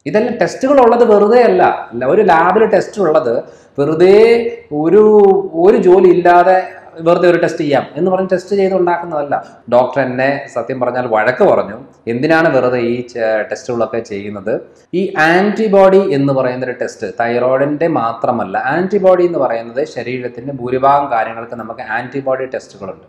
ഇതെല്ലാം ടെസ്റ്റുകൾ ഉള്ളത് വെറുതെ അല്ല അല്ല ഒരു ലാബിൽ ടെസ്റ്റ് ഉള്ളത് വെറുതെ ഒരു ഒരു ജോലി ഇല്ലാതെ വെറുതെ ഒരു ടെസ്റ്റ് ചെയ്യാം എന്ന് പറഞ്ഞ് ടെസ്റ്റ് ചെയ്ത് ഉണ്ടാക്കുന്നതല്ല ഡോക്ടർ എന്നെ സത്യം പറഞ്ഞാൽ വഴക്ക് പറഞ്ഞു എന്തിനാണ് വെറുതെ ഈ ചെ- ടെസ്റ്റുകളൊക്കെ ചെയ്യുന്നത് ഈ ആൻറ്റിബോഡി എന്ന് പറയുന്ന ഒരു ടെസ്റ്റ് തൈറോയിഡിൻ്റെ മാത്രമല്ല ആൻറ്റിബോഡി എന്ന് പറയുന്നത് ശരീരത്തിൻ്റെ ഭൂരിഭാഗം കാര്യങ്ങൾക്ക് നമുക്ക് ആൻറ്റിബോഡി ടെസ്റ്റുകളുണ്ട്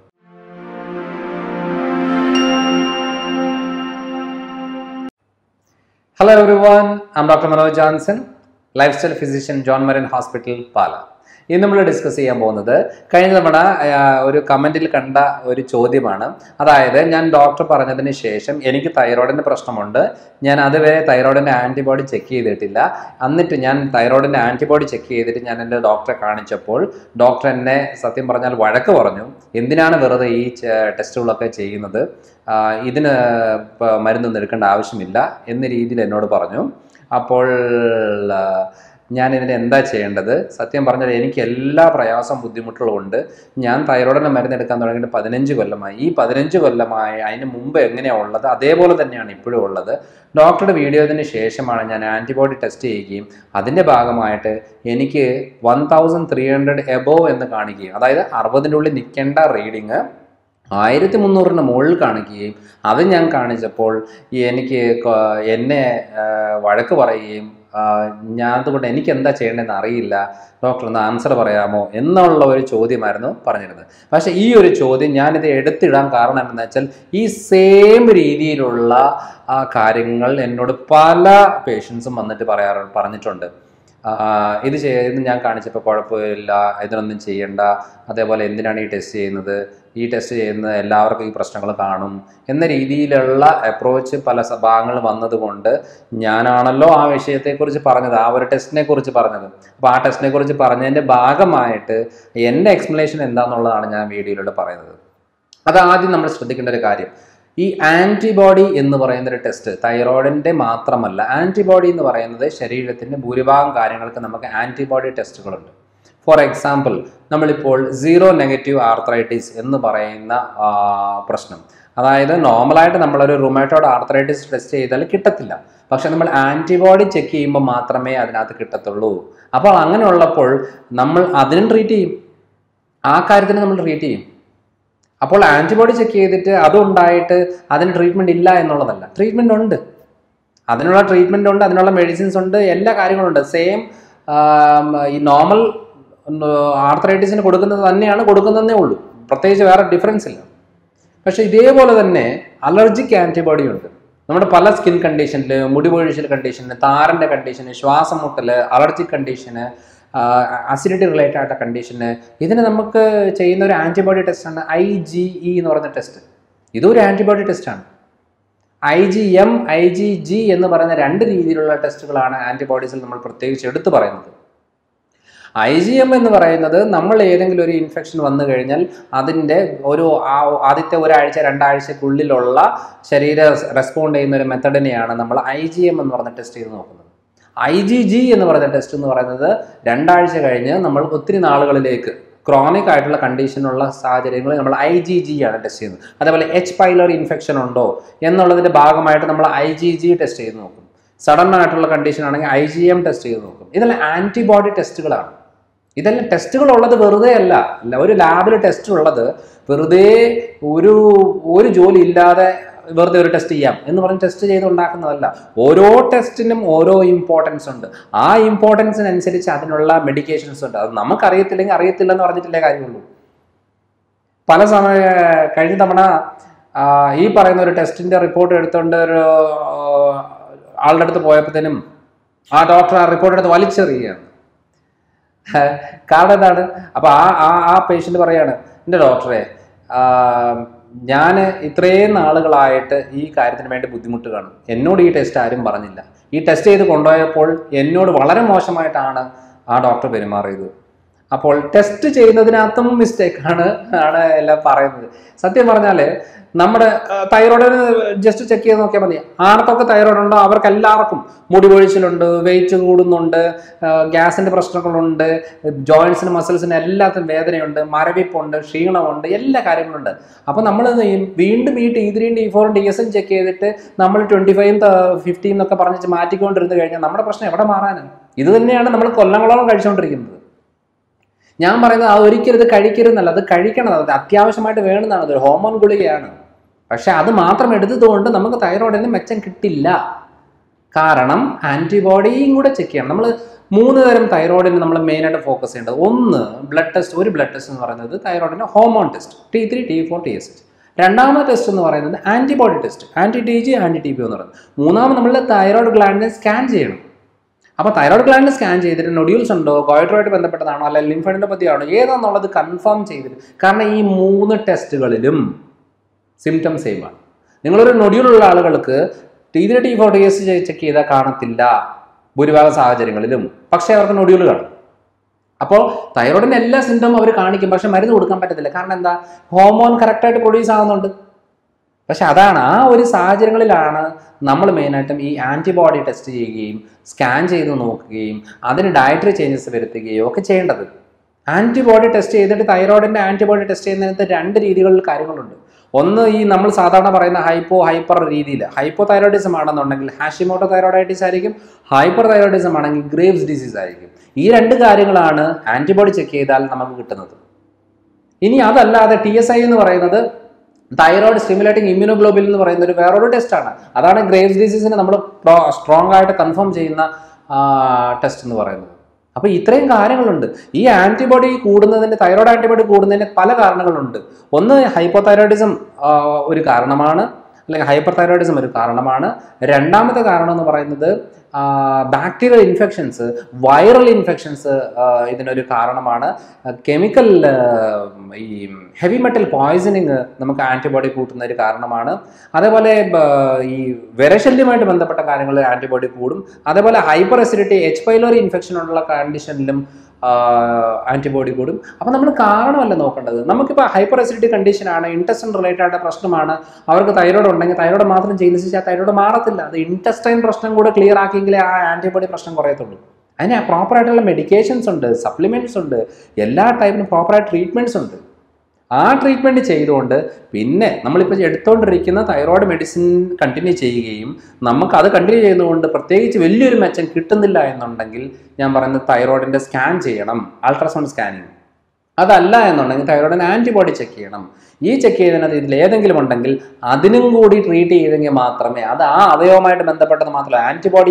hello everyone I'm doctor Manoj Johnson lifestyle physician John Maran hospital Pala ഇന്ന് നമ്മൾ ഡിസ്കസ് ചെയ്യാൻ പോകുന്നത് കഴിഞ്ഞ തവണ ആ, ഒരു കമൻറ്റിൽ കണ്ട ഒരു ചോദ്യമാണ് അതായത് ഞാൻ ഡോക്ടർ പറഞ്ഞതിന് ശേഷം എനിക്ക് തൈറോയിഡിൻ്റെ പ്രശ്നമുണ്ട് ഞാൻ അതുവരെ തൈറോയിഡിൻ്റെ ആൻറ്റിബോഡി ചെക്ക് ചെയ്തിട്ടില്ല എന്നിട്ട് ഞാൻ തൈറോയിഡിൻ്റെ ആൻറ്റിബോഡി ചെക്ക് ചെയ്തിട്ട് ഞാൻ എൻ്റെ ഡോക്ടറെ കാണിച്ചപ്പോൾ ഡോക്ടർ എന്നെ സത്യം പറഞ്ഞാൽ വഴക്ക് പറഞ്ഞു എന്തിനാണ് വെറുതെ ഈ ചെ- ടെസ്റ്റുകളൊക്കെ ചെയ്യുന്നത് ആ, ഇതിന് ഇപ്പം മരുന്നൊന്നും എടുക്കേണ്ട ആവശ്യമില്ല എന്ന രീതിയിൽ എന്നോട് പറഞ്ഞു അപ്പോൾ ആ, ഞാൻ ഇതിന് എന്താ ചെയ്യേണ്ടത് സത്യം പറഞ്ഞാൽ എനിക്ക് എല്ലാ പ്രയാസം ബുദ്ധിമുട്ടുകളും ഉണ്ട് ഞാൻ തൈറോയിഡിന് മരുന്ന് എടുക്കാൻ തുടങ്ങിയിട്ട് പതിനഞ്ച് കൊല്ലമായി ഈ പതിനഞ്ച് കൊല്ലമായി അതിന് മുമ്പ് എങ്ങനെയാണ് ഉള്ളത് അതേപോലെ തന്നെയാണ് ഇപ്പോഴും ഉള്ളത് ഡോക്ടറുടെ വീഡിയോത്തിന് ശേഷമാണ് ഞാൻ ആൻറ്റിബോഡി ടെസ്റ്റ് ചെയ്യുകയും അതിൻ്റെ ഭാഗമായിട്ട് എനിക്ക് one thousand three hundred above എന്ന് കാണിക്കുകയും അതായത് അറുപതിൻ്റെ ഉള്ളിൽ നിൽക്കേണ്ട റീഡിങ് ആയിരത്തി മുന്നൂറിന് മുകളിൽ കാണിക്കുകയും അത് ഞാൻ കാണിച്ചപ്പോൾ ഈ എനിക്ക് കൊ- എന്നെ ആ, വഴക്ക് പറയുകയും ആ, ഞാൻ അതുകൊണ്ട് എനിക്ക് എന്താ ചെയ്യേണ്ടതെന്ന് അറിയില്ല ഡോക്ടർ ഒന്ന് ആൻസർ പറയാമോ എന്നുള്ള ഒരു ചോദ്യമായിരുന്നു പറഞ്ഞിരുന്നത് പക്ഷേ ഈ ഒരു ചോദ്യം ഞാനിത് എടുത്തിടാൻ കാരണം എന്താണെന്ന് വെച്ചാൽ ഈ സെയിം രീതിയിലുള്ള ആ, കാര്യങ്ങൾ എന്നോട് പല പേഷ്യൻസും വന്നിട്ട് പറയാറ് പറഞ്ഞിട്ടുണ്ട് ആ, ഇത് ചെയ്ത് ഞാൻ കാണിച്ചപ്പോൾ കുഴപ്പമില്ല ഇതിനൊന്നും ചെയ്യണ്ട അതേപോലെ എന്തിനാണ് ഈ ടെസ്റ്റ് ചെയ്യുന്നത് ഈ ടെസ്റ്റ് ചെയ്യുന്നത് എല്ലാവർക്കും ഈ പ്രശ്നങ്ങൾ കാണും എന്ന രീതിയിലുള്ള അപ്രോച്ച് പല സ- ഭാഗങ്ങൾ വന്നതുകൊണ്ട് ഞാനാണല്ലോ ആ വിഷയത്തെക്കുറിച്ച് പറഞ്ഞത് ആ ഒരു ടെസ്റ്റിനെ കുറിച്ച് പറഞ്ഞത് അപ്പോൾ ആ ടെസ്റ്റിനെ കുറിച്ച് പറഞ്ഞതിൻ്റെ ഭാഗമായിട്ട് എൻ്റെ എക്സ്പ്ലനേഷൻ എന്താണെന്നുള്ളതാണ് ഞാൻ വീഡിയോയിലൂടെ പറയുന്നത് അത് ആദ്യം നമ്മൾ ശ്രദ്ധിക്കേണ്ട ഒരു കാര്യം ഈ ആൻറ്റിബോഡി എന്ന് പറയുന്ന ഒരു ടെസ്റ്റ് തൈറോയിഡിൻ്റെ മാത്രമല്ല ആൻറ്റിബോഡി എന്ന് പറയുന്നത് ശരീരത്തിൻ്റെ ഭൂരിഭാഗം കാര്യങ്ങൾക്ക് നമുക്ക് ആൻറ്റിബോഡി ടെസ്റ്റുകളുണ്ട് ഫോർ എക്സാമ്പിൾ നമ്മളിപ്പോൾ സീറോ നെഗറ്റീവ് ആർത്രൈറ്റിസ് എന്ന് പറയുന്ന ആ, പ്രശ്നം അതായത് നോർമലായിട്ട് നമ്മളൊരു റുമാറ്റോഡ് ആർത്രൈറ്റിസ് ടെസ്റ്റ് ചെയ്താൽ കിട്ടത്തില്ല പക്ഷെ നമ്മൾ ആൻറ്റിബോഡി ചെക്ക് ചെയ്യുമ്പോൾ മാത്രമേ അതിനകത്ത് കിട്ടത്തുള്ളൂ അപ്പോൾ അങ്ങനെയുള്ളപ്പോൾ നമ്മൾ അതിനും ട്രീറ്റ് ചെയ്യും ആ കാര്യത്തിന് നമ്മൾ ട്രീറ്റ് ചെയ്യും അപ്പോൾ ആൻറ്റിബോഡി ചെക്ക് ചെയ്തിട്ട് അതുണ്ടായിട്ട് അതിന് ട്രീറ്റ്മെൻറ്റ് ഇല്ല എന്നുള്ളതല്ല ട്രീറ്റ്മെൻറ്റ് ഉണ്ട് അതിനുള്ള ട്രീറ്റ്മെൻറ്റ് ഉണ്ട് അതിനുള്ള മെഡിസിൻസ് ഉണ്ട് എല്ലാ കാര്യങ്ങളും ഉണ്ട് സെയിം ഈ നോർമൽ ആർത്രൈറ്റിസിന് കൊടുക്കുന്നത് തന്നെയാണ് കൊടുക്കുന്നതേ ഉള്ളൂ പ്രത്യേകിച്ച് വേറെ ഡിഫറൻസ് ഇല്ല പക്ഷേ ഇതേപോലെ തന്നെ അലർജിക് ആൻറ്റിബോഡി ഉണ്ട് നമ്മുടെ പല സ്കിൻ കണ്ടീഷനിൽ മുടി പൊഴിച്ചിൽ കണ്ടീഷന് താരൻ്റെ കണ്ടീഷന് ശ്വാസം മുട്ടൽ അലർജിക് കണ്ടീഷന് അസിഡിറ്റി റിലേറ്റഡ് ആയിട്ട കണ്ടീഷന് ഇതിന് നമുക്ക് ചെയ്യുന്ന ഒരു ആൻറ്റിബോഡി ടെസ്റ്റാണ് ഐ ജി ഇ എന്ന് പറയുന്ന ടെസ്റ്റ് ഇതും ഒരു ആൻറ്റിബോഡി ടെസ്റ്റാണ് I G M I G G എന്ന് പറയുന്ന രണ്ട് രീതിയിലുള്ള ടെസ്റ്റുകളാണ് ആൻറ്റിബോഡീസിൽ നമ്മൾ പ്രത്യേകിച്ച് എടുത്തു പറയുന്നത് ഐ ജി എം എന്ന് പറയുന്നത് നമ്മൾ ഏതെങ്കിലും ഒരു ഇൻഫെക്ഷൻ വന്നു കഴിഞ്ഞാൽ അതിൻ്റെ ഒരു ആ- ആദ്യത്തെ ഒരാഴ്ച രണ്ടാഴ്ചക്കുള്ളിലുള്ള ശരീര റെസ്പോണ്ട് ചെയ്യുന്ന ഒരു മെത്തഡിനെയാണ് നമ്മൾ ഐ ജി എം എന്ന് പറഞ്ഞ ടെസ്റ്റ് ചെയ്ത് നോക്കുന്നത് ഐ ജി ജി എന്ന് പറയുന്ന ടെസ്റ്റ് എന്ന് പറയുന്നത് രണ്ടാഴ്ച കഴിഞ്ഞ് നമ്മൾ ഒത്തിരി നാളുകളിലേക്ക് ക്രോണിക് ആയിട്ടുള്ള കണ്ടീഷനുള്ള സാഹചര്യങ്ങളിൽ നമ്മൾ ഐ ജി ജി ആണ് ടെസ്റ്റ് ചെയ്യുന്നത് അതേപോലെ എച്ച് പൈലറി ഇൻഫെക്ഷൻ ഉണ്ടോ എന്നുള്ളതിൻ്റെ ഭാഗമായിട്ട് നമ്മൾ ഐ ജി ജി ടെസ്റ്റ് ചെയ്ത് നോക്കും സഡൻ ആയിട്ടുള്ള കണ്ടീഷൻ ആണെങ്കിൽ ഐ ജി എം ടെസ്റ്റ് ചെയ്ത് നോക്കും ഇതെല്ലാം ആൻറ്റിബോഡി ടെസ്റ്റുകളാണ് ഇതെല്ലാം ടെസ്റ്റുകൾ ഉള്ളത് വെറുതെ അല്ല അല്ല ഒരു ലാബിൽ ടെസ്റ്റ് ഉള്ളത് വെറുതെ ഒരു ഒരു ജോലി ഇല്ലാതെ വെറുതെ ഒരു ടെസ്റ്റ് ചെയ്യാം എന്ന് പറഞ്ഞ് ടെസ്റ്റ് ചെയ്ത് ഉണ്ടാക്കുന്നതല്ല ഓരോ ടെസ്റ്റിനും ഓരോ ഇമ്പോർട്ടൻസ് ഉണ്ട് ആ ഇമ്പോർട്ടൻസിനനുസരിച്ച് അതിനുള്ള മെഡിക്കേഷൻസ് ഉണ്ട് അത് നമുക്കറിയത്തില്ലെങ്കിൽ അറിയത്തില്ല എന്ന് പറഞ്ഞിട്ടില്ലേ കാര്യമുള്ളൂ പല സമയ കഴിഞ്ഞ തവണ ആ, ഈ പറയുന്ന ഒരു ടെസ്റ്റിന്റെ റിപ്പോർട്ട് എടുത്തുകൊണ്ട് ഒരു ആ, ആളുടെ അടുത്ത് പോയപ്പോഴത്തേനും ആ ഡോക്ടർ ആ റിപ്പോർട്ട് എടുത്ത് വലിച്ചെറിയുകയാണ് കാരണം എന്താണ് അപ്പൊ ആ ആ ആ പേഷ്യന്റ് പറയാണ് എൻ്റെ ഡോക്ടറെ ഞാൻ ഇത്രയും നാളുകളായിട്ട് ഈ കാര്യത്തിന് വേണ്ടി ബുദ്ധിമുട്ട് കാണും എന്നോട് ഈ ടെസ്റ്റ് ആരും പറഞ്ഞില്ല ഈ ടെസ്റ്റ് ചെയ്ത് കൊണ്ടുപോയപ്പോൾ എന്നോട് വളരെ മോശമായിട്ടാണ് ആ ഡോക്ടർ പെരുമാറിയത് അപ്പോൾ ടെസ്റ്റ് ചെയ്യുന്നതിനകത്തും മിസ്റ്റേക്ക് ആണ് ആണ് എല്ലാം പറയുന്നത് സത്യം പറഞ്ഞാൽ നമ്മുടെ തൈറോയിഡിന് ജസ്റ്റ് ചെക്ക് ചെയ്ത് നോക്കിയാൽ മതി ആർക്കൊക്കെ തൈറോയിഡ് ഉണ്ടോ അവർക്ക് എല്ലാവർക്കും മുടി പൊഴിച്ചിലുണ്ട് വെയിറ്റ് കൂടുന്നുണ്ട് ഗ്യാസിന്റെ പ്രശ്നങ്ങളുണ്ട് ജോയിൻസിന് മസിൽസിന് എല്ലാത്തിനും വേദനയുണ്ട് മരവിപ്പുണ്ട് ക്ഷീണമുണ്ട് എല്ലാ കാര്യങ്ങളുണ്ട് അപ്പോൾ നമ്മൾ വീണ്ടും ഈ ടി ത്രീയും ടി ഫോറും ടി എസും ചെക്ക് ചെയ്തിട്ട് നമ്മൾ ട്വൻറ്റി ഫൈവും ഫിഫ്റ്റീൻ എന്നൊക്കെ പറഞ്ഞിട്ട് മാറ്റിക്കൊണ്ടിരുന്ന് കഴിഞ്ഞാൽ നമ്മുടെ പ്രശ്നം എവിടെ മാറാനാണ് ഇത് തന്നെയാണ് നമ്മൾ കൊല്ലങ്ങളോളം കഴിച്ചുകൊണ്ടിരിക്കുന്നത് ഞാൻ പറയുന്നത് അത് ഒരിക്കലും ഇത് കഴിക്കരുതെന്നല്ല അത് കഴിക്കണം അത് അത്യാവശ്യമായിട്ട് വേണമെന്നാണ് അത് ഹോമോൺ ഗുളികയാണ് പക്ഷെ അത് മാത്രം എടുത്തതുകൊണ്ട് നമുക്ക് തൈറോയിഡിന് മെച്ചം കിട്ടില്ല കാരണം ആൻറ്റിബോഡിയും കൂടെ ചെക്ക് ചെയ്യണം നമ്മൾ മൂന്ന് തരം തൈറോയിഡിന് നമ്മൾ മെയിനായിട്ട് ഫോക്കസ് ചെയ്യേണ്ടത് ഒന്ന് ബ്ലഡ് ടെസ്റ്റ് ഒരു ബ്ലഡ് ടെസ്റ്റ് എന്ന് പറയുന്നത് തൈറോയിഡിൻ്റെ hormone test T three T four T S രണ്ടാമത്തെ ടെസ്റ്റ് എന്ന് പറയുന്നത് antibody test anti T G anti T P എന്ന് പറയുന്നത് മൂന്നാമത് നമ്മൾ തൈറോയിഡ് ഗ്ലാൻഡിനെ സ്കാൻ ചെയ്യണം അപ്പോൾ തൈറോയ്ഡ് ഗ്ലാൻഡ് സ്കാൻ ചെയ്തിട്ട് നൊഡ്യൂൾസ് ഉണ്ടോ ഗോയിഡറുമായിട്ട് ബന്ധപ്പെട്ടതാണോ അല്ലെങ്കിൽ ലിംഫൈഡിനോപ്പതിയാണോ ഏതാണെന്നുള്ളത് കൺഫേം ചെയ്തിട്ട് കാരണം ഈ മൂന്ന് ടെസ്റ്റുകളിലും സിംറ്റം സെയിം ആണ് നിങ്ങളൊരു നൊഡ്യൂളുള്ള ആളുകൾക്ക് T three T four T S check ചെയ്താൽ കാണത്തില്ല ഭൂരിഭാഗം സാഹചര്യങ്ങളിലും പക്ഷേ അവർക്ക് നൊഡ്യൂൾ കാണും അപ്പോൾ തൈറോയിഡിൻ്റെ എല്ലാ സിംറ്റം അവർ കാണിക്കും പക്ഷെ മരുന്ന് കൊടുക്കാൻ പറ്റത്തില്ല കാരണം എന്താ ഹോർമോൺ കറക്റ്റായിട്ട് പ്രൊഡ്യൂസ് ആവുന്നുണ്ട് പക്ഷെ അതാണ് ആ ഒരു സാഹചര്യങ്ങളിലാണ് നമ്മൾ മെയിനായിട്ടും ഈ ആൻറ്റിബോഡി ടെസ്റ്റ് ചെയ്യുകയും സ്കാൻ ചെയ്ത് നോക്കുകയും അതിന് ഡയറ്ററി ചേഞ്ചസ് വരുത്തുകയോ ഒക്കെ ചെയ്യേണ്ടത് ആൻറ്റിബോഡി ടെസ്റ്റ് ചെയ്തിട്ട് തൈറോയിഡിൻ്റെ ആൻറ്റിബോഡി ടെസ്റ്റ് ചെയ്യുന്നതിനകത്ത് രണ്ട് രീതികളിൽ കാര്യങ്ങളുണ്ട് ഒന്ന് ഈ നമ്മൾ സാധാരണ പറയുന്ന ഹൈപ്പോ ഹൈപ്പർ രീതിയിൽ ഹൈപ്പോ തൈറോയിഡിസം ആണെന്നുണ്ടെങ്കിൽ ഹാഷിമോട്ടോ തൈറോയിഡൈറ്റിസ് ആയിരിക്കും ഹൈപ്പർ തൈറോയിഡിസം ആണെങ്കിൽ ഗ്രേവ്സ് ഡിസീസ് ആയിരിക്കും ഈ രണ്ട് കാര്യങ്ങളാണ് ആൻറ്റിബോഡി ചെക്ക് ചെയ്താൽ നമുക്ക് കിട്ടുന്നത് ഇനി അതല്ലാതെ ടി എസ് ഐ എന്ന് പറയുന്നത് തൈറോയിഡ് സ്റ്റിമുലേറ്റിംഗ് ഇമ്മ്യൂണോഗ്ലോബിൻ എന്ന് പറയുന്ന ഒരു വേറൊരു ടെസ്റ്റാണ് അതാണ് ഗ്രേവ്സ് ഡിസീസിനെ നമ്മൾ സ്ട്രോങ് ആയിട്ട് കൺഫേം ചെയ്യുന്ന ടെസ്റ്റ് എന്ന് പറയുന്നത് അപ്പോൾ ഇത്രയും കാര്യങ്ങളുണ്ട് ഈ ആൻറ്റിബോഡി കൂടുന്നതിന് തൈറോയ്ഡ് ആൻറ്റിബോഡി കൂടുന്നതിന് പല കാരണങ്ങളുണ്ട് ഒന്ന് ഹൈപ്പോതൈറോയിഡിസം ഒരു കാരണമാണ് അല്ലെങ്കിൽ ഹൈപ്പർ തൈറോയിഡിസം ഒരു കാരണമാണ് രണ്ടാമത്തെ കാരണം എന്ന് പറയുന്നത് ബാക്ടീരിയൽ ഇൻഫെക്ഷൻസ് വൈറൽ ഇൻഫെക്ഷൻസ് ഇതിനൊരു കാരണമാണ് കെമിക്കൽ ഈ ഹെവി മെറ്റൽ പോയ്സണിങ് നമുക്ക് ആൻറ്റിബോഡി കൂട്ടുന്ന ഒരു കാരണമാണ് അതേപോലെ ഈ വിരശല്യമായിട്ട് ബന്ധപ്പെട്ട കാര്യങ്ങളിൽ ആൻറ്റിബോഡി കൂടും അതേപോലെ hyperacidity H pylori infection ഉള്ള കണ്ടീഷനിലും ആൻറ്റിബോഡി കൂടും അപ്പോൾ നമ്മൾ കാരണമല്ല നോക്കേണ്ടത് നമുക്കിപ്പോൾ ഹൈപ്പർ അസിഡിറ്റി കണ്ടീഷനാണ് ഇൻറ്റസ്റ്റൻ റിലേറ്റഡ് ആയിട്ട് പ്രശ്നമാണ് അവർക്ക് തൈറോയ്ഡ് ഉണ്ടെങ്കിൽ തൈറോയ്ഡ് മാത്രം ചികിത്സിച്ചാൽ തൈറോയ്ഡ് മാറത്തില്ല അത് ഇൻറ്റസ്റ്റൈൻ പ്രശ്നം കൂടെ ക്ലിയർ ആക്കിയെങ്കിലേ ആ ആൻറ്റിബോഡി പ്രശ്നം കുറയത്തുള്ളൂ അതിന് പ്രോപ്പറായിട്ടുള്ള മെഡിക്കേഷൻസ് ഉണ്ട് സപ്ലിമെൻറ്റ്സ് ഉണ്ട് എല്ലാ ടൈപ്പിനും പ്രോപ്പറായിട്ട് ട്രീറ്റ്മെൻറ്റ്സ് ഉണ്ട് ആ ട്രീറ്റ്മെൻറ്റ് ചെയ്തുകൊണ്ട് പിന്നെ നമ്മളിപ്പോൾ എടുത്തുകൊണ്ടിരിക്കുന്ന തൈറോയ്ഡ് മെഡിസിൻ കണ്ടിന്യൂ ചെയ്യുകയും നമുക്ക് അത് കണ്ടിന്യൂ ചെയ്യുന്നതുകൊണ്ട് പ്രത്യേകിച്ച് വലിയൊരു മെച്ചം കിട്ടുന്നില്ല എന്നുണ്ടെങ്കിൽ ഞാൻ പറയുന്നത് തൈറോയിഡിൻ്റെ സ്കാൻ ചെയ്യണം അൾട്രാസൗണ്ട് സ്കാനിങ് അതല്ല എന്നുണ്ടെങ്കിൽ തൈറോയിഡിന് ആൻറ്റിബോഡി ചെക്ക് ചെയ്യണം ഈ ചെക്ക് ചെയ്തതിനകത്ത് ഇതിൽ ഏതെങ്കിലും ഉണ്ടെങ്കിൽ അതിനും കൂടി ട്രീറ്റ് ചെയ്തെങ്കിൽ മാത്രമേ അത് ആ അവയവമായിട്ട് ബന്ധപ്പെട്ടത് മാത്രമല്ല ആൻറ്റിബോഡി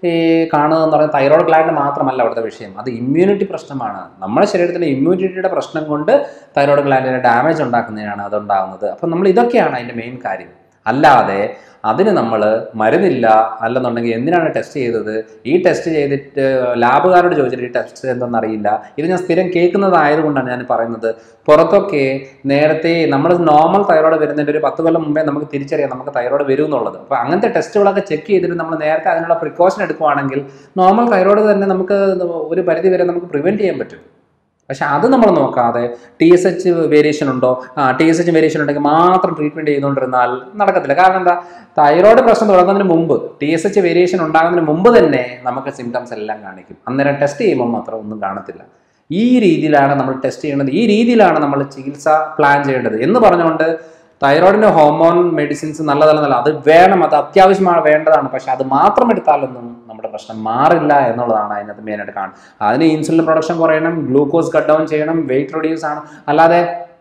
കാണുക എന്ന് പറയുന്നത് തൈറോയ്ഡ് ഗ്ലാൻഡ് മാത്രമല്ല അവിടുത്തെ വിഷയം അത് ഇമ്മ്യൂണിറ്റി പ്രശ്നമാണ് നമ്മുടെ ശരീരത്തിലെ ഇമ്മ്യൂണിറ്റിയുടെ പ്രശ്നം കൊണ്ട് തൈറോയ്ഡ് ഗ്ലാൻഡിന് ഡാമേജ് ഉണ്ടാക്കുന്നതിനാണ് അതുണ്ടാകുന്നത് അപ്പം നമ്മൾ ഇതൊക്കെയാണ് അതിൻ്റെ മെയിൻ കാര്യം അല്ലാതെ അതിന് നമ്മൾ മരുന്നില്ല അല്ലെന്നുണ്ടെങ്കിൽ എന്തിനാണ് ടെസ്റ്റ് ചെയ്തത് ഈ ടെസ്റ്റ് ചെയ്തിട്ട് ലാബുകാരോട് ചോദിച്ചിട്ട് ഈ ടെസ്റ്റ് എന്തെന്നറിയില്ല ഇത് ഞാൻ സ്ഥിരം കേൾക്കുന്നതായതുകൊണ്ടാണ് ഞാൻ പറയുന്നത് പുറത്തൊക്കെ നേരത്തെ നമ്മൾ നോർമൽ തൈറോയ്ഡ് വരുന്നതിൻ്റെ ഒരു പത്ത് കൊല്ലം മുമ്പേ നമുക്ക് തിരിച്ചറിയാം നമുക്ക് തൈറോയ്ഡ് വരും എന്നുള്ളത് അപ്പോൾ അങ്ങനത്തെ ടെസ്റ്റുകളൊക്കെ ചെക്ക് ചെയ്തിട്ട് നമ്മൾ നേരത്തെ അതിനുള്ള പ്രിക്കോഷൻ എടുക്കുവാണെങ്കിൽ നോർമൽ തൈറോയ്ഡ് തന്നെ നമുക്ക് ഒരു പരിധി വരെ നമുക്ക് പ്രിവെൻറ്റ് ചെയ്യാൻ പറ്റും പക്ഷെ അത് നമ്മൾ നോക്കാതെ ടി എസ് എച്ച് വേരിയേഷൻ ഉണ്ടോ ആ ടി എസ് എച്ച് വേരിയേഷൻ ഉണ്ടെങ്കിൽ മാത്രം ട്രീറ്റ്മെൻറ്റ് ചെയ്തുകൊണ്ടിരുന്നാൽ നടക്കത്തില്ല കാരണം എന്താ തൈറോയ്ഡ് പ്രശ്നം തുടങ്ങുന്നതിന് മുമ്പ് ടി എസ് എച്ച് വേരിയേഷൻ ഉണ്ടാകുന്നതിന് മുമ്പ് തന്നെ നമുക്ക് സിംറ്റംസ് എല്ലാം കാണിക്കും അന്നേരം ടെസ്റ്റ് ചെയ്യുമ്പോൾ മാത്രം ഒന്നും കാണത്തില്ല ഈ രീതിയിലാണ് നമ്മൾ ടെസ്റ്റ് ചെയ്യേണ്ടത് ഈ രീതിയിലാണ് നമ്മൾ ചികിത്സ പ്ലാൻ ചെയ്യേണ്ടത് എന്ന് പറഞ്ഞുകൊണ്ട് തൈറോയിഡിന്റെ ഹോർമോൺ മെഡിസിൻസ് നല്ലതല്ല നല്ല അത് വേണം അത് അത്യാവശ്യമാണ് വേണ്ടതാണ് പക്ഷെ അത് മാത്രം എടുത്താലൊന്നും നമ്മുടെ പ്രശ്നം മാറില്ല എന്നുള്ളതാണ് അതിനകത്ത് മെയിനായിട്ട് കാണുന്നത് അതിന് ഇൻസുലിൻ പ്രൊഡക്ഷൻ കുറയണം ഗ്ലൂക്കോസ് കട്ട് ഡൗൺ ചെയ്യണം വെയിറ്റ് റെഡ്യൂസ് ആണ് അല്ലാതെ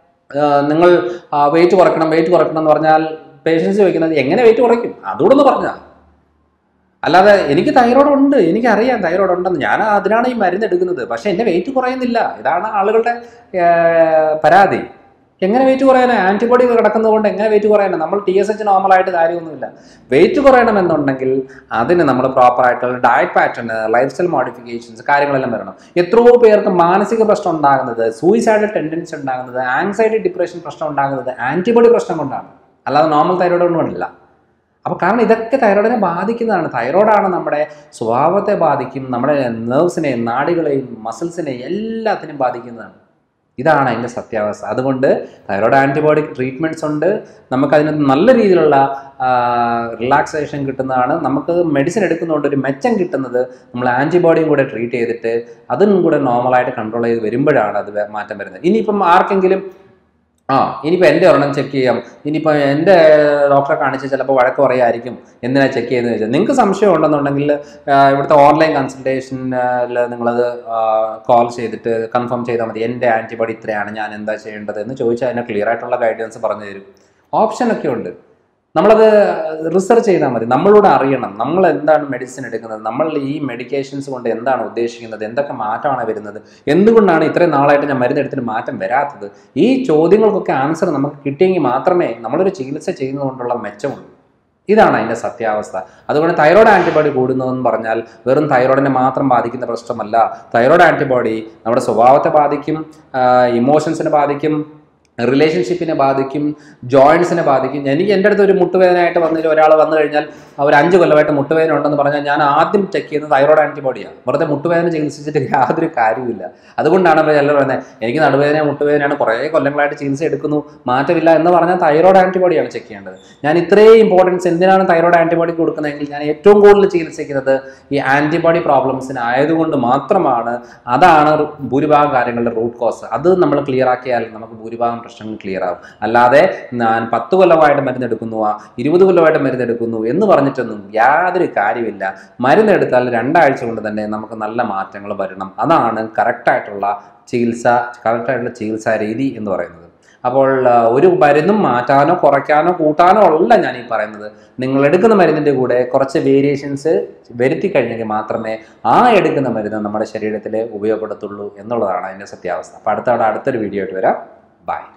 നിങ്ങൾ വെയിറ്റ് കുറയ്ക്കണം വെയിറ്റ് കുറയ്ക്കണം എന്ന് പറഞ്ഞാൽ പേഷ്യൻസ് ചോദിക്കുന്നത് എങ്ങനെ വെയിറ്റ് കുറയ്ക്കും അതുകൂടെ ഒന്ന് പറഞ്ഞാൽ അല്ലാതെ എനിക്ക് തൈറോയ്ഡ് ഉണ്ട് എനിക്കറിയാം തൈറോയ്ഡ് ഉണ്ടെന്ന് ഞാൻ അതിനാണ് ഈ മരുന്ന് എടുക്കുന്നത് പക്ഷെ എൻ്റെ വെയിറ്റ് കുറയുന്നില്ല ഇതാണ് ആളുകളുടെ പരാതി എങ്ങനെ വെയിറ്റ് കുറയാനാ ആൻറ്റിബോഡി കിടക്കുന്നത് കൊണ്ട് എങ്ങനെ വെയിറ്റ് കുറയാനാ നമ്മൾ ടി എസ് എച്ച് നോർമലായിട്ട് കാര്യമൊന്നുമില്ല വെയിറ്റ് കുറയണമെന്നുണ്ടെങ്കിൽ അതിന് നമ്മൾ പ്രോപ്പർ ആയിട്ടുള്ള diet pattern lifestyle modifications കാര്യങ്ങളെല്ലാം വരണം എത്രയോ പേർക്ക് മാനസിക പ്രശ്നം ഉണ്ടാകുന്നത് സൂയിസൈഡൽ ടെൻഡൻസി ഉണ്ടാകുന്നത് ആങ്സൈറ്റി ഡിപ്രഷൻ പ്രശ്നം ഉണ്ടാകുന്നത് ആൻറ്റിബോഡി പ്രശ്നം കൊണ്ടാണ് അല്ലാതെ നോർമൽ തൈറോയിഡ് കൊണ്ടല്ല അപ്പോൾ കാരണം ഇതൊക്കെ തൈറോയിഡിനെ ബാധിക്കുന്നതാണ് തൈറോയിഡാണ് നമ്മുടെ സ്വഭാവത്തെ ബാധിക്കും നമ്മുടെ നെർവ്സിനെയും നാടികളെയും മസിൽസിനെയും എല്ലാത്തിനെയും ബാധിക്കുന്നതാണ് ഇതാണ് അതിൻ്റെ സത്യാവസ്ഥ അതുകൊണ്ട് തൈറോയ്ഡ് ആൻറ്റിബയോട്ടിക് ട്രീറ്റ്മെൻറ്റ്സ് ഉണ്ട് നമുക്കതിന് നല്ല രീതിയിലുള്ള റിലാക്സേഷൻ കിട്ടുന്നതാണ് നമുക്ക് മെഡിസിൻ എടുക്കുന്നതുകൊണ്ട് ഒരു മെച്ചം കിട്ടുന്നത് നമ്മൾ ആൻറ്റിബോഡിയും കൂടെ ട്രീറ്റ് ചെയ്തിട്ട് അതും കൂടെ നോർമലായിട്ട് കൺട്രോൾ ചെയ്ത് വരുമ്പോഴാണ് അത് വേ- മാറ്റം വരുന്നത് ഇനിയിപ്പം ആർക്കെങ്കിലും ആ ഇനിയിപ്പോൾ എൻ്റെ ഒരെണ്ണം ചെക്ക് ചെയ്യാം ഇനിയിപ്പോൾ എൻ്റെ ഡോക്ടറെ കാണിച്ച് ചിലപ്പോൾ വഴക്ക് പറയായിരിക്കും എന്തിനാ ചെക്ക് ചെയ്യുന്നത് വെച്ചാൽ നിങ്ങൾക്ക് സംശയം ഉണ്ടെന്നുണ്ടെങ്കിൽ ആ, ഇവിടുത്തെ ഓൺലൈൻ കൺസൾട്ടേഷനിൽ നിങ്ങളത് കോൾ ചെയ്തിട്ട് കൺഫേം ചെയ്താൽ മതി എൻ്റെ ആൻറ്റിബോഡി ഇത്രയാണ് ഞാൻ എന്താ ചെയ്യേണ്ടത് എന്ന് ചോദിച്ചാൽ അതിന് ക്ലിയർ ആയിട്ടുള്ള ഗൈഡൻസ് പറഞ്ഞു തരും ഓപ്ഷനൊക്കെ ഉണ്ട് നമ്മളത് റിസർച്ച് ചെയ്താൽ മതി നമ്മളോട് അറിയണം നമ്മൾ എന്താണ് മെഡിസിൻ എടുക്കുന്നത് നമ്മൾ ഈ മെഡിക്കേഷൻസ് കൊണ്ട് എന്താണ് ഉദ്ദേശിക്കുന്നത് എന്തൊക്കെ മാറ്റമാണ് വരുന്നത് എന്തുകൊണ്ടാണ് ഇത്രയും നാളായിട്ട് ഞാൻ മരുന്നെടുത്തിട്ട് മാറ്റം വരാത്തത് ഈ ചോദ്യങ്ങൾക്കൊക്കെ ആൻസർ നമുക്ക് കിട്ടിയെങ്കിൽ മാത്രമേ നമ്മളൊരു ചികിത്സ ചെയ്യുന്നതുകൊണ്ടുള്ള മെച്ചമുള്ളൂ ഇതാണ് അതിൻ്റെ സത്യാവസ്ഥ അതുകൊണ്ട് തൈറോയ്ഡ് ആൻറ്റിബോഡി കൂടുന്നതെന്ന് പറഞ്ഞാൽ വെറും തൈറോയിഡിനെ മാത്രം ബാധിക്കുന്ന പ്രശ്നമല്ല തൈറോയ്ഡ് ആൻറ്റിബോഡി നമ്മുടെ സ്വഭാവത്തെ ബാധിക്കും ഇമോഷൻസിനെ ബാധിക്കും റിലേഷൻഷിപ്പിനെ ബാധിക്കും ജോയിൻസിനെ ബാധിക്കും എനിക്ക് എൻ്റെ അടുത്ത് ഒരു മുട്ടുവേദനയായിട്ട് വന്നിട്ട് ഒരാൾ വന്നു കഴിഞ്ഞാൽ ഒരു അഞ്ച് കൊല്ലമായിട്ട് മുട്ടുവേദന ഉണ്ടെന്ന് പറഞ്ഞാൽ ഞാൻ ആദ്യം ചെക്ക് ചെയ്യുന്നത് തൈറോയ്ഡ് ആൻറ്റിബോഡിയാണ് വെറുതെ മുട്ടുവേദന ചികിത്സിച്ചിട്ട് യാതൊരു കാര്യമില്ല അതുകൊണ്ടാണ് ഇപ്പോൾ എല്ലാവരും പറയുന്നത് എനിക്ക് നടുവേദന മുട്ടുവേദനയാണ് കുറേ കൊല്ലങ്ങളായിട്ട് ചികിത്സ എടുക്കുന്നു മാറ്റമില്ല എന്ന് പറഞ്ഞാൽ തൈറോയ്ഡ് ആൻറ്റിബോഡിയാണ് ചെക്ക് ചെയ്യേണ്ടത് ഞാൻ ഇത്രയും ഇമ്പോർട്ടൻസ് എന്തിനാണ് തൈറോയ്ഡ് ആൻറ്റിബോഡി കൊടുക്കുന്നതെങ്കിൽ ഞാൻ ഏറ്റവും കൂടുതൽ ചികിത്സിക്കുന്നത് ഈ ആൻറ്റിബോഡി പ്രോബ്ലംസിന് ആയതുകൊണ്ട് മാത്രമാണ് അതാണ് ഭൂരിഭാഗം കാര്യങ്ങളുടെ റൂട്ട് കോസ് അത് നമ്മൾ ക്ലിയർ ആക്കിയാൽ നമുക്ക് ഭൂരിഭാഗം പ്രശ്നങ്ങൾ ക്ലിയർ ആവും അല്ലാതെ ഞാൻ പത്ത് കൊല്ലമായിട്ട് മരുന്നെടുക്കുന്നു ആ ഇരുപത് കൊല്ലമായിട്ട് മരുന്നെടുക്കുന്നു എന്ന് പറഞ്ഞിട്ടൊന്നും യാതൊരു കാര്യമില്ല മരുന്നെടുത്താൽ രണ്ടാഴ്ച കൊണ്ട് തന്നെ നമുക്ക് നല്ല മാറ്റങ്ങൾ വരണം അതാണ് കറക്റ്റായിട്ടുള്ള ചികിത്സ കറക്റ്റായിട്ടുള്ള ചികിത്സാ രീതി എന്ന് പറയുന്നത് അപ്പോൾ ആ, ഒരു മരുന്നും മാറ്റാനോ കുറയ്ക്കാനോ കൂട്ടാനോ അല്ല ഞാൻ ഈ പറയുന്നത് നിങ്ങൾ എടുക്കുന്ന മരുന്നിൻ്റെ കൂടെ കുറച്ച് വേരിയേഷൻസ് വരുത്തി കഴിഞ്ഞെങ്കിൽ മാത്രമേ ആ എടുക്കുന്ന മരുന്ന് നമ്മുടെ ശരീരത്തിൽ ഉപയോഗപ്പെടുത്തുള്ളൂ എന്നുള്ളതാണ് അതിൻ്റെ സത്യാവസ്ഥ അപ്പോൾ അടുത്ത അടുത്തൊരു വീഡിയോ ആയിട്ട് വരാം ബൈ